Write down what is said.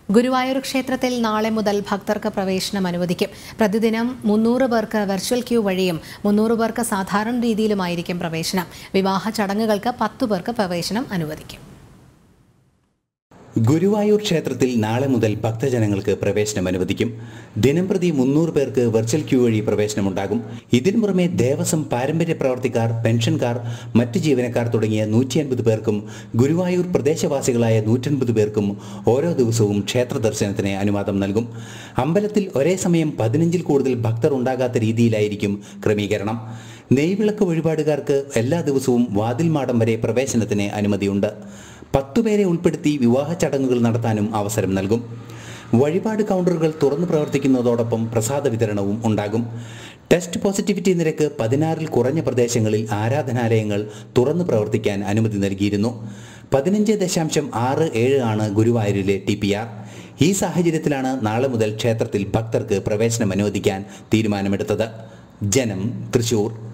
ഗുരുവായൂർ ക്ഷേത്രത്തിൽ നാളെ മുതൽ ഭക്തർക്ക് പ്രവേശനം അനുവദിക്കും പ്രതിദിനം മുന്നൂറ് പേർക്ക് വെർച്വൽ ക്യൂ വഴിയും മുന്നൂറ് പേർക്ക് സാധാരണ രീതിയിലുമായിരിക്കും പ്രവേശനം വിവാഹ ചടങ്ങുകൾക്ക് പത്തു പേർക്ക് പ്രവേശനം അനുവദിക്കും ഗുരുവായൂർ ക്ഷേത്രത്തിൽ നാളെ മുതൽ ഭക്തജനങ്ങൾക്ക് പ്രവേശനം അനുവദിക്കും ദിനംപ്രതി മുന്നൂറ് പേർക്ക് വെർച്വൽ ക്യൂ വഴി പ്രവേശനമുണ്ടാകും ഇതിനു പുറമെ ദേവസ്വം പാരമ്പര്യ പ്രവർത്തിക്കാർ പെൻഷൻകാർ മറ്റ് ജീവനക്കാർ തുടങ്ങിയ നൂറ്റി അൻപത് പേർക്കും ഗുരുവായൂർ പ്രദേശവാസികളായ നൂറ്റൻപത് പേർക്കും ഓരോ ദിവസവും ക്ഷേത്ര ദർശനത്തിന് അനുവാദം നൽകും അമ്പലത്തിൽ ഒരേ സമയം പതിനഞ്ചിൽ കൂടുതൽ ഭക്തർ ഉണ്ടാകാത്ത രീതിയിലായിരിക്കും ക്രമീകരണം നെയ്വിളക്ക് വഴിപാടുകാർക്ക് എല്ലാ ദിവസവും വാതിൽ മാടം വരെ പ്രവേശനത്തിന് അനുമതിയുണ്ട് പത്തുപേരെ ഉൾപ്പെടുത്തി വിവാഹ ചടങ്ങുകൾ നടത്താനും അവസരം നൽകും വഴിപാട് കൗണ്ടറുകൾ തുറന്നു പ്രവർത്തിക്കുന്നതോടൊപ്പം പ്രസാദ വിതരണവും ഉണ്ടാകും ടെസ്റ്റ് പോസിറ്റിവിറ്റി നിരക്ക് പതിനാറിൽ കുറഞ്ഞ പ്രദേശങ്ങളിൽ ആരാധനാലയങ്ങൾ തുറന്നു പ്രവർത്തിക്കാൻ അനുമതി നൽകിയിരുന്നു പതിനഞ്ച് ദശാംശം ആറ് ഏഴ് ആണ് ഗുരുവായൂരിലെ ടി പി ആർ ഈ സാഹചര്യത്തിലാണ് നാളെ മുതൽ ക്ഷേത്രത്തിൽ ഭക്തർക്ക് പ്രവേശനം അനുവദിക്കാൻ തീരുമാനമെടുത്തത് ജനം തൃശൂർ